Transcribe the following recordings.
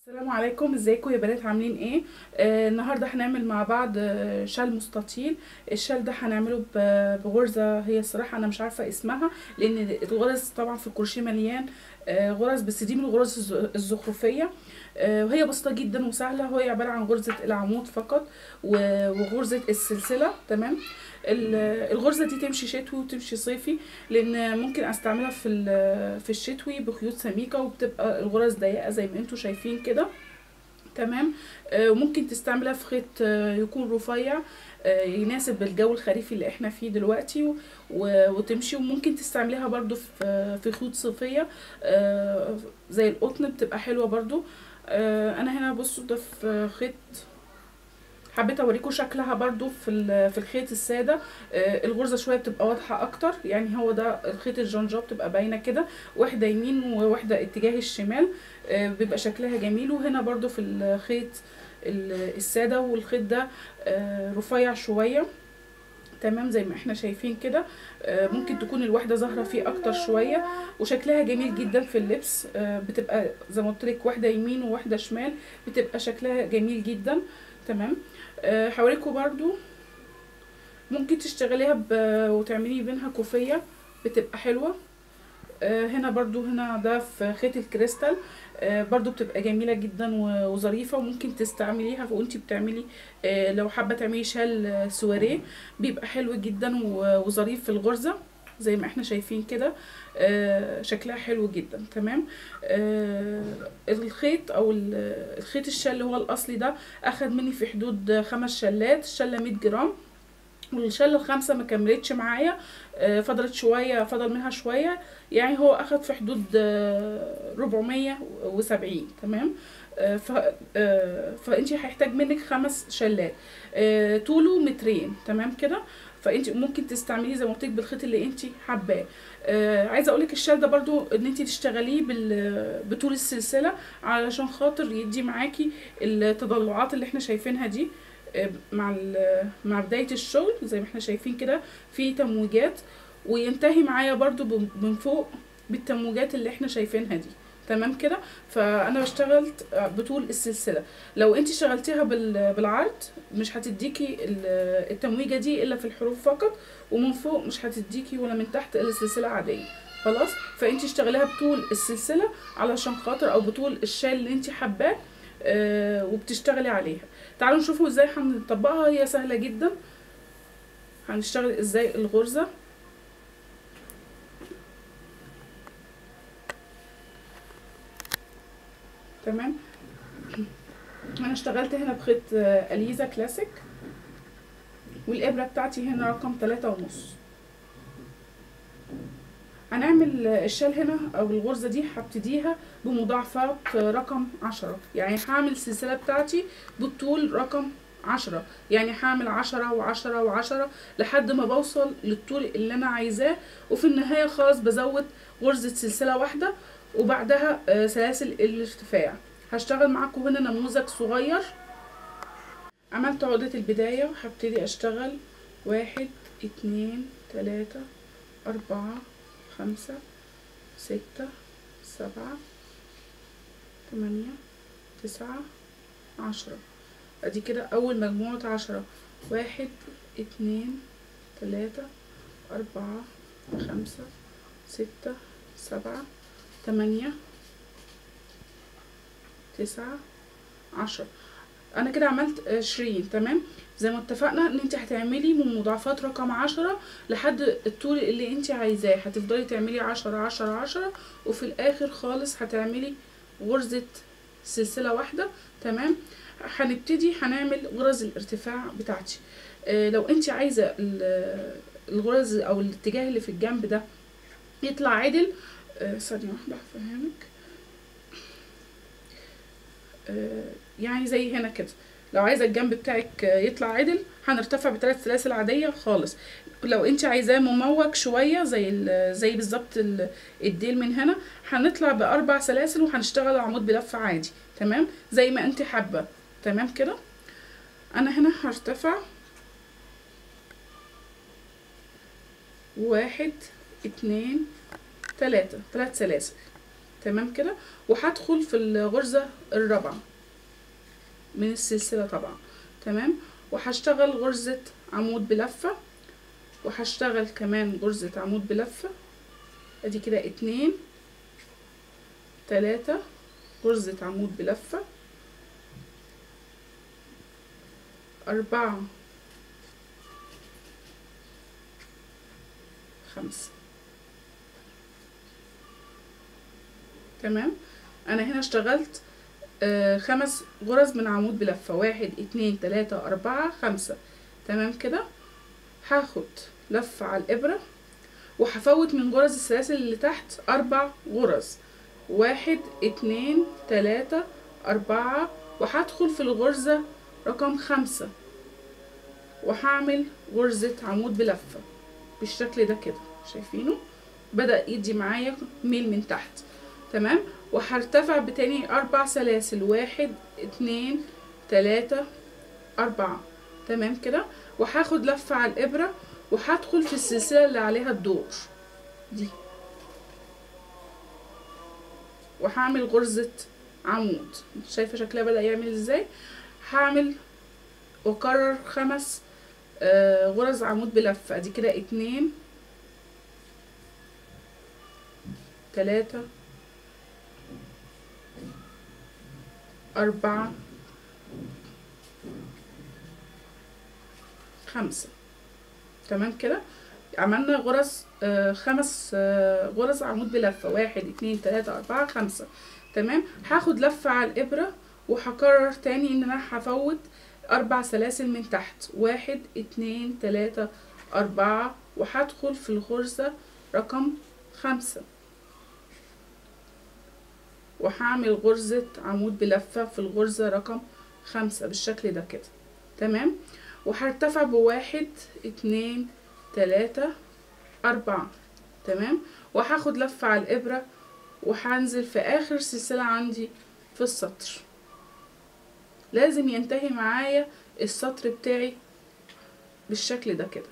السلام عليكم ازيكم يا بنات عاملين ايه آه النهارده هنعمل مع بعض آه شال مستطيل الشال ده هنعمله ب- بغرزه هي الصراحه انا مش عارفه اسمها لان الغرز طبعا في الكروشيه مليان آه غرز بس دي من الغرز الز- الزخرفيه آه وهي بسيطه جدا وسهله وهي عباره عن غرزه العمود فقط و- وغرزه السلسله تمام ال- الغرزه دي تمشي شتوي وتمشي صيفي لان ممكن استعملها في ال- في الشتوي بخيوط سميكه وبتبقى الغرز ضيقه زي ما انتم شايفين كده تمام آه، وممكن تستعملها في خيط آه، يكون رفيع آه، يناسب الجو الخريفي اللي احنا فيه دلوقتي و- و- وتمشي وممكن تستعمليها برضو في في خيوط صيفيه آه، زي القطن بتبقى حلوه برضو آه، انا هنا بصوا ده في خيط حبيت اوريكم شكلها برضو في ال- في الخيط الساده آه، الغرزه شويه بتبقى واضحه اكتر يعني هو ده الخيط الجنجاب بتبقى باينه كده واحده يمين وواحده اتجاه الشمال آه، بيبقى شكلها جميل وهنا برضو في الخيط ال- الساده والخيط ده آه، رفيع شويه تمام زي ما احنا شايفين كده آه، ممكن تكون الواحده ظاهره فيه اكتر شويه وشكلها جميل جدا في اللبس آه، بتبقى زي ما قلت لك واحده يمين وواحده شمال بتبقى شكلها جميل جدا تمام آه، هوريكم برضو ممكن تشتغليها ب... وتعملي بينها كوفيه بتبقى حلوه آه، هنا برضو هنا ده في خيط الكريستال آه، برضو بتبقى جميلة جدا و- وظريفة وممكن تستعمليها وانتي بتعملي آه، لو حابة تعملي شال آه، سواريه بيبقى حلو جدا و- وظريف في الغرزة زي ما احنا شايفين كده آه، شكلها حلو جدا تمام آه، الخيط او ال- الخيط الشال اللي هو الاصلي ده اخد مني في حدود خمس شلات الشلة 100 جرام والشلة الخامسة ما كملتش معايا آه، فضلت شوية فضل منها شوية يعني هو اخد في حدود آه، 470 تمام آه، ف آه، فانت هيحتاج منك خمس شلات آه، طوله مترين تمام كده فانت ممكن تستعمليه زي ما قلت لك بالخيط اللي انت حباه آه عايزه اقول لك الشال ده برضو ان انت تشتغليه بال- بطول السلسله علشان خاطر يدي معاكي التضلعات اللي احنا شايفينها دي آه، مع ال- مع بدايه الشغل زي ما احنا شايفين كده في تمويجات وينتهي معايا برضو بم- من فوق بالتموجات اللي احنا شايفينها دي تمام كده فانا اشتغلت بطول السلسله لو انت اشتغلتيها بال- بالعرض مش هتديكي ال- التمويجه دي الا في الحروف فقط ومن فوق مش هتديكي ولا من تحت الا سلسله عاديه خلاص فانت اشتغليها بطول السلسله علشان خاطر او بطول الشال اللي انت حباه آه وبتشتغلي عليها تعالوا نشوفوا ازاي هنطبقها هي سهله جدا هنشتغل ازاي الغرزه تمام انا اشتغلت هنا بخيط آه، اليزا كلاسيك والابره بتاعتي هنا رقم تلاتة ونص هنعمل آه، الشال هنا او الغرزه دي هبتديها بمضاعفات آه، رقم عشرة يعني هعمل السلسله بتاعتي بالطول رقم عشرة يعني هعمل عشرة وعشرة وعشرة لحد ما بوصل للطول اللي انا عايزاه وفي النهايه خلاص بزود غرزه سلسله واحده وبعدها آه، سلاسل الارتفاع هشتغل معاكم هنا نموذج صغير عملت عقدة البداية وهبتدي اشتغل واحد اتنين تلاتة اربعة خمسة ستة سبعة تمانية تسعة عشرة ادي كده اول مجموعة عشرة واحد اتنين تلاتة اربعة خمسة ستة سبعة تمانية تسعة عشرة انا كده عملت عشرين تمام زي ما اتفقنا ان انت هتعملي من مضاعفات رقم عشرة لحد الطول اللي انت عايزاه هتفضلي تعملي عشرة عشرة عشرة وفي الاخر خالص هتعملي غرزة سلسلة واحدة تمام هنبتدي هنعمل غرز الارتفاع بتاعتي اه لو انت عايزة ال- الغرز او الاتجاه اللي في الجنب ده يطلع عدل اه ثانية واحدة هفهمك اه يعني زي هنا كده لو عايزه الجنب بتاعك آه، يطلع عدل هنرتفع بثلاث سلاسل عاديه خالص لو انت عايزاه مموج شويه زي ال- زي بالظبط ال- الديل من هنا هنطلع باربع سلاسل وهنشتغل العمود بلف عادي تمام زي ما انت حابه تمام كده انا هنا هرتفع واحد اتنين تلاتة تلات سلاسل تمام كده وهدخل في الغرزة الرابعة من السلسلة طبعا تمام وهشتغل غرزة عمود بلفة وهشتغل كمان غرزة عمود بلفة ادي كده اتنين تلاتة غرزة عمود بلفة أربعة خمسة تمام أنا هنا اشتغلت آه خمس غرز من عمود بلفة واحد اتنين تلاتة أربعة خمسة تمام كده هاخد لفة على الإبرة وهفوت من غرز السلاسل اللي تحت أربع غرز واحد اتنين تلاتة أربعة وهدخل في الغرزة رقم خمسة وهعمل غرزة عمود بلفة بالشكل ده كده شايفينه بدأ يدي معايا ميل من تحت تمام وهرتفع بتاني أربع سلاسل واحد اتنين تلاتة أربعة تمام كده وهاخد لفة على الإبرة وهدخل في السلسلة اللي عليها الدور دي وهعمل غرزة عمود شايفة شكلها بدأ يعمل ازاي هعمل واكرر خمس آه غرز عمود بلفة ادي كده اتنين تلاتة أربعة خمسة تمام كده عملنا غرز آه خمس آه غرز عمود بلفة واحد اتنين تلاتة أربعة خمسة تمام هاخد لفة على الإبرة وهكرر تاني إن أنا هفوت أربع سلاسل من تحت واحد اتنين تلاتة أربعة وهدخل في الغرزة رقم خمسة وهعمل غرزة عمود بلفة في الغرزة رقم خمسة بالشكل ده كده تمام وهرتفع بواحد اتنين تلاتة أربعة تمام وهاخد لفة على الإبرة وهنزل في آخر سلسلة عندي في السطر لازم ينتهي معايا السطر بتاعي بالشكل ده كده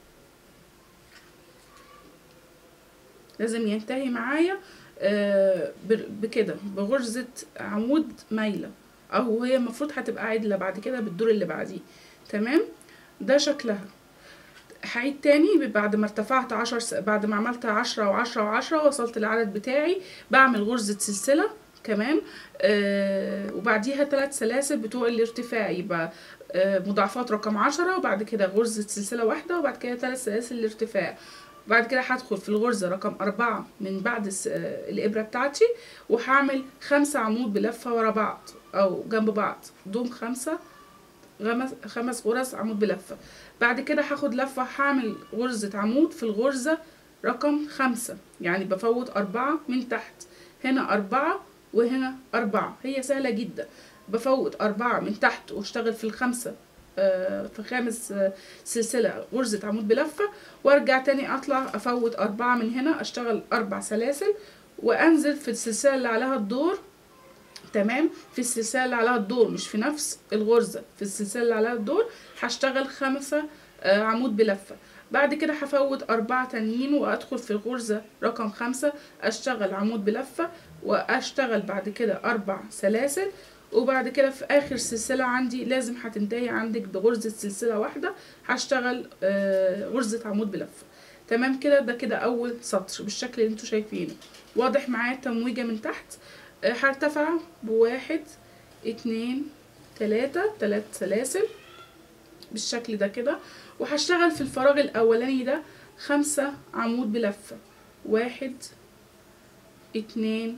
لازم ينتهي معايا آه بكده بغرزة عمود مايلة او هي المفروض هتبقى عدلة بعد كده بالدور اللي بعديه تمام ده شكلها هعيد تاني بعد ما ارتفعت عشر س... بعد ما عملت عشرة وعشرة وعشرة وصلت العدد بتاعي بعمل غرزة سلسلة كمان آه وبعديها ثلاث سلاسل بتوع الارتفاع يبقى آه مضاعفات رقم عشرة وبعد كده غرزة سلسلة واحدة وبعد كده ثلاث سلاسل الارتفاع بعد كده هدخل في الغرزة رقم أربعة من بعد الإبرة بتاعتي وهعمل خمسة عمود بلفة ورا بعض أو جنب بعض دوم خمسة خمس خمس غرز عمود بلفة بعد كده هاخد لفة هعمل غرزة عمود في الغرزة رقم خمسة يعني بفوت أربعة من تحت هنا أربعة وهنا أربعة هي سهلة جدا بفوت أربعة من تحت واشتغل في الخمسة في خامس سلسلة غرزة عمود بلفة وارجع تاني اطلع افوت اربعة من هنا اشتغل اربع سلاسل وانزل في السلسلة اللي عليها الدور تمام في السلسلة اللي عليها الدور مش في نفس الغرزة في السلسلة اللي عليها الدور هشتغل خمسة عمود بلفة بعد كده هفوت أربعة تانيين وأدخل في الغرزة رقم خمسة أشتغل عمود بلفة وأشتغل بعد كده أربع سلاسل وبعد كده في اخر سلسلة عندي لازم هتنتهي عندك بغرزة سلسلة واحدة هشتغل آه غرزة عمود بلفة تمام كده ده كده اول سطر بالشكل اللي انتوا شايفينه واضح معايا التمويجة من تحت آه هرتفع بواحد اتنين تلاتة تلات سلاسل بالشكل ده كده وهشتغل في الفراغ الاولاني ده خمسة عمود بلفة واحد اتنين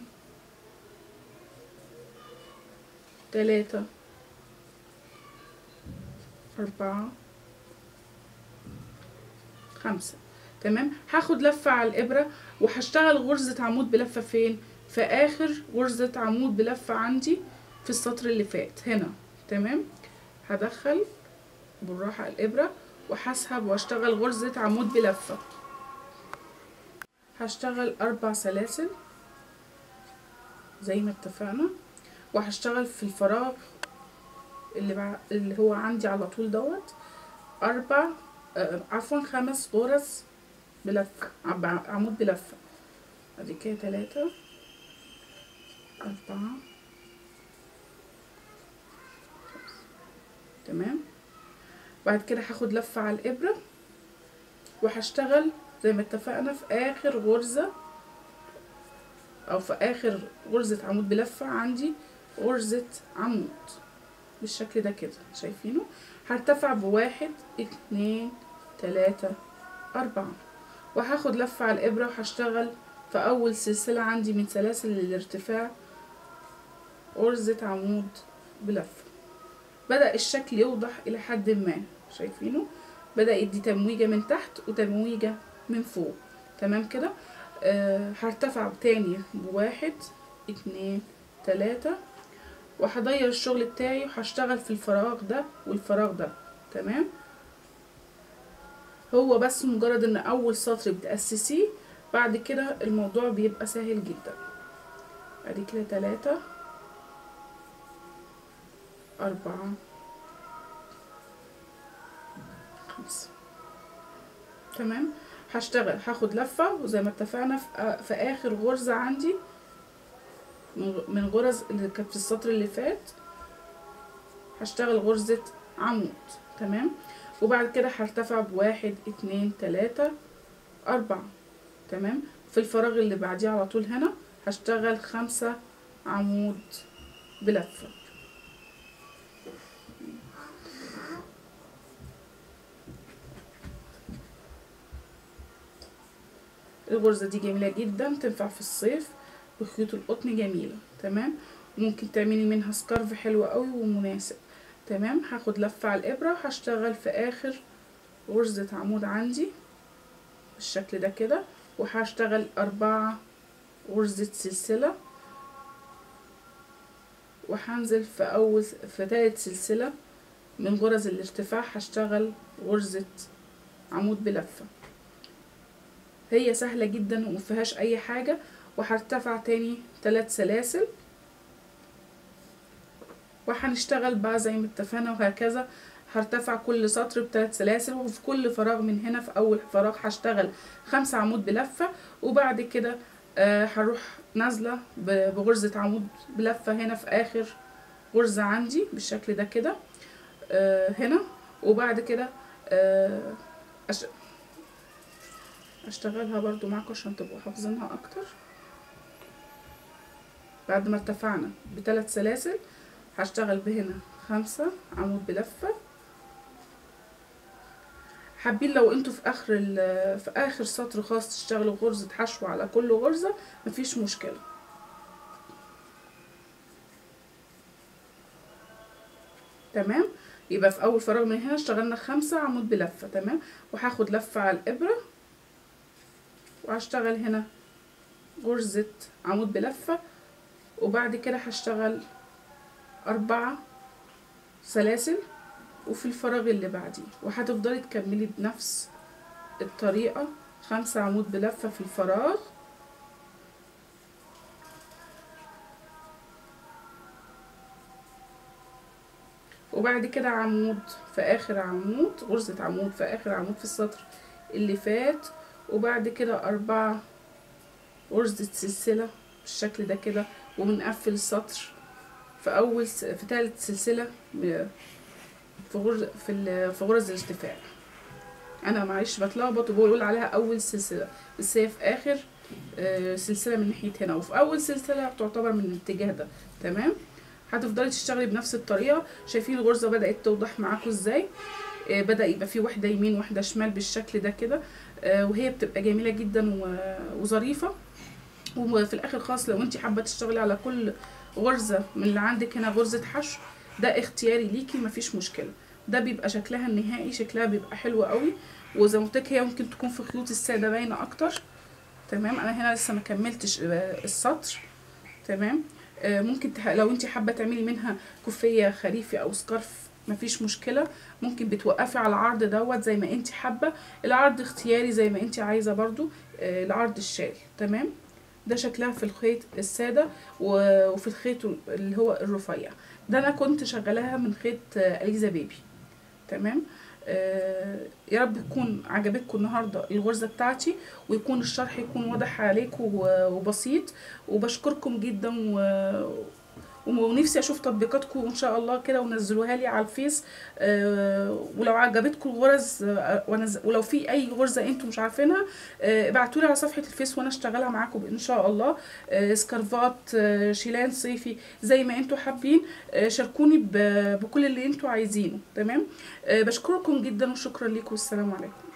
تلاتة أربعة خمسة تمام هاخد لفة على الإبرة وهشتغل غرزة عمود بلفة فين في آخر غرزة عمود بلفة عندي في السطر اللي فات هنا تمام هدخل بالراحة الإبرة وهسحب واشتغل غرزة عمود بلفة هشتغل أربع سلاسل زي ما اتفقنا وهشتغل في الفراغ اللي, بع... اللي هو عندي على طول دوت أربع آه عفوا خمس غرز بلفة عمود بلفة ادي كده تلاتة أربعة تمام بعد كده هاخد لفة على الإبرة وهشتغل زي ما اتفقنا في آخر غرزة أو في آخر غرزة عمود بلفة عندي غرزة عمود بالشكل ده كده شايفينه هرتفع بواحد اتنين تلاتة أربعة وهاخد لفة على الإبرة وهشتغل في أول سلسلة عندي من سلاسل الارتفاع غرزة عمود بلفة بدأ الشكل يوضح إلى حد ما شايفينه بدأ يدي تمويجة من تحت وتمويجة من فوق تمام كده آه هرتفع تاني بواحد اتنين تلاتة وهضير الشغل بتاعي وهشتغل في الفراغ ده والفراغ ده تمام هو بس مجرد ان اول سطر بتأسسيه بعد كده الموضوع بيبقى سهل جدا ادي كده تلاتة أربعة خمسة تمام هشتغل هاخد لفة وزي ما اتفقنا في, في آخر غرزة عندي من غرز اللي كانت في السطر اللي فات هشتغل غرزة عمود تمام وبعد كده هرتفع بواحد اتنين تلاتة أربعة تمام في الفراغ اللي بعديه على طول هنا هشتغل خمسة عمود بلفة الغرزة دي جميلة جدا تنفع في الصيف بخيوط القطن جميلة تمام ممكن تعملي منها سكارف حلو قوي ومناسب تمام هاخد لفة على الإبرة وهشتغل في آخر غرزة عمود عندي بالشكل ده كده وهشتغل أربعة غرزة سلسلة وهنزل في أول في تالت سلسلة من غرز الارتفاع هشتغل غرزة عمود بلفة هي سهلة جدا ومفيهاش أي حاجة وهرتفع تاني تلات سلاسل وهنشتغل بقى زي ما اتفقنا وهكذا هرتفع كل سطر بتلات سلاسل وفي كل فراغ من هنا في اول فراغ هشتغل خمسة عمود بلفة وبعد كده آه هروح نازلة بغرزة عمود بلفة هنا في اخر غرزة عندي بالشكل ده كده آه هنا وبعد كده آه أش... اشتغلها برضو معاكم عشان تبقوا حافظينها اكتر بعد ما ارتفعنا بثلاث سلاسل هشتغل بهنا خمسة عمود بلفة حابين لو انتوا في اخر في اخر سطر خاص تشتغلوا غرزة حشو على كل غرزة مفيش مشكلة تمام يبقى في اول فراغ من هنا اشتغلنا خمسة عمود بلفة تمام وهاخد لفة على الابرة وهشتغل هنا غرزة عمود بلفة وبعد كده هشتغل أربعة سلاسل وفي الفراغ اللي بعديه وهتفضلي تكملي بنفس الطريقة خمسة عمود بلفة في الفراغ وبعد كده عمود في آخر عمود غرزة عمود في آخر عمود في السطر اللي فات وبعد كده أربعة غرزة سلسلة بالشكل ده كده وبنقفل السطر في اول س... في تالت سلسله ب... في غرز في ال... في غرز الارتفاع انا معلش بتلخبط وبقول عليها اول سلسله بس هي في اخر آه سلسله من ناحيه هنا وفي اول سلسله تعتبر من الاتجاه ده تمام هتفضلي تشتغلي بنفس الطريقه شايفين الغرزه بدات توضح معاكم ازاي آه بدا يبقى في واحده يمين واحده شمال بالشكل ده كده آه وهي بتبقى جميله جدا و... وظريفه وفي الاخر خالص لو انت حابه تشتغلي على كل غرزة من اللي عندك هنا غرزة حشو ده اختياري ليكي مفيش مشكلة ده بيبقى شكلها النهائي شكلها بيبقى حلو قوي وزي ما قلت لك هي ممكن تكون في خيوط السادة باينة اكتر تمام انا هنا لسه ما كملتش السطر تمام آه ممكن تح... لو انت حابة تعملي منها كوفية خريفي او سكارف مفيش مشكلة ممكن بتوقفي على العرض دوت زي ما انت حابة العرض اختياري زي ما انت عايزة برضو آه العرض الشال تمام ده شكلها في الخيط السادة وفي الخيط اللي هو الرفيع ده انا كنت شغلاها من خيط اليزا بيبي تمام آه يا رب يكون عجبتكم النهارده الغرزه بتاعتي ويكون الشرح يكون واضح عليكم و- وبسيط وبشكركم جدا و ونفسي اشوف تطبيقاتكم ان شاء الله كده ونزلوها لي على الفيس آه، ولو عجبتكم الغرز آه، ونز- ولو في اي غرزه انتم مش عارفينها ابعتوا لي على صفحه الفيس وانا اشتغلها معاكم ان شاء الله آه، سكارفات آه، شيلان صيفي زي ما انتم حابين آه، شاركوني ب- بكل اللي انتم عايزينه تمام آه، بشكركم جدا وشكرا لكم والسلام عليكم